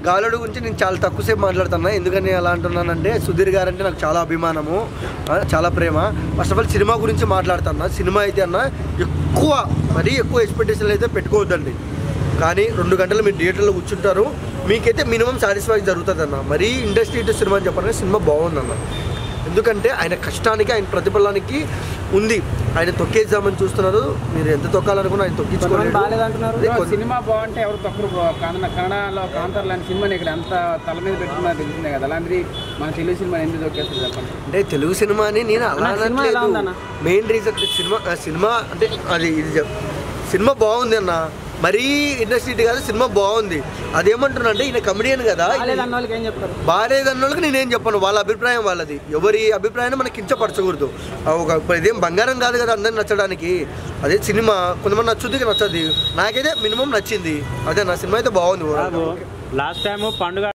గాలుడు గురించి నేను చాలా తక్కువసేపు మాట్లాడుతున్నా ఎందుకని అలా అంటున్నానంటే సుధీర్ గారు అంటే నాకు చాలా అభిమానము ఆ, చాలా ప్రేమ ఫస్ట్ ఆఫ్ ఆల్ సినిమా గురించి మాట్లాడుతున్నా సినిమా అయితే అన్న ఎక్కువ మరీ ఎక్కువ ఎక్స్పెక్టేషన్లు అయితే పెట్టుకోవద్దండి కానీ రెండు గంటలు మీరు థియేటర్లో కూర్చుంటారు మీకైతే మినిమం సాటిస్ఫై జరుగుతుంది అన్న మరీ ఇండస్ట్రీ టు సినిమా అని చెప్పాలంటే సినిమా బాగుందన్న ఎందుకంటే ఆయన కష్టానికి ఆయన ప్రతిఫలానికి ఉంది ఆయన తొక్కేద్దామని చూస్తున్నారు మీరు ఎంత తొక్కాలనుకున్నా ఆయన కొంతమంది తొక్కించుకోలేదు బాగాలేదంటున్నారు అదే కొద్ది- సినిమా బాగుంటే ఎవరు తక్కువ బ్రో కన్నడ కన్నడలో కాంతార్ లాంటి సినిమాని ఇక్కడ ఎంత తల మీద పెట్టుకున్నా తెలిసిందే కదా అలాంటిది మన తెలుగు సినిమా ఎందుకు దొక్కేస్తుంది చెప్పండి అంటే తెలుగు సినిమాని నేను అలా అన్న, సినిమా ఎలా అనట్లేదు ఉందన్న? మెయిన్ రీజన్ సినిమా ఆ సినిమా అంటే అది ఇది చెప్- సినిమా బాగుంది అన్న మరీ ఇండస్ట్రీ కాదు సినిమా బాగుంది అదేమంటున్నా అంటే ఈయన కమెడియన్ కదా బాగాలేదన్న వాళ్ళకి ఏం చెప్తారు బాగాలేదన్న వాళ్ళకి నేనేం చెప్పను వాళ్ళ అభిప్రాయం వాళ్ళది ఎవరి అభిప్రాయాన్ని మనకి కించపరచకూడదు ఆ ఒక ఇప్పుడు ఇదేం బంగారం కాదు కదా అందరిని నచ్చడానికి అదే సినిమా కొంతమంది నచ్చుద్ది నచ్చదు నాకైతే మినిమం నచ్చింది అదే నా సినిమా అయితే బాగుంది లాస్ట్ టైం పండుగ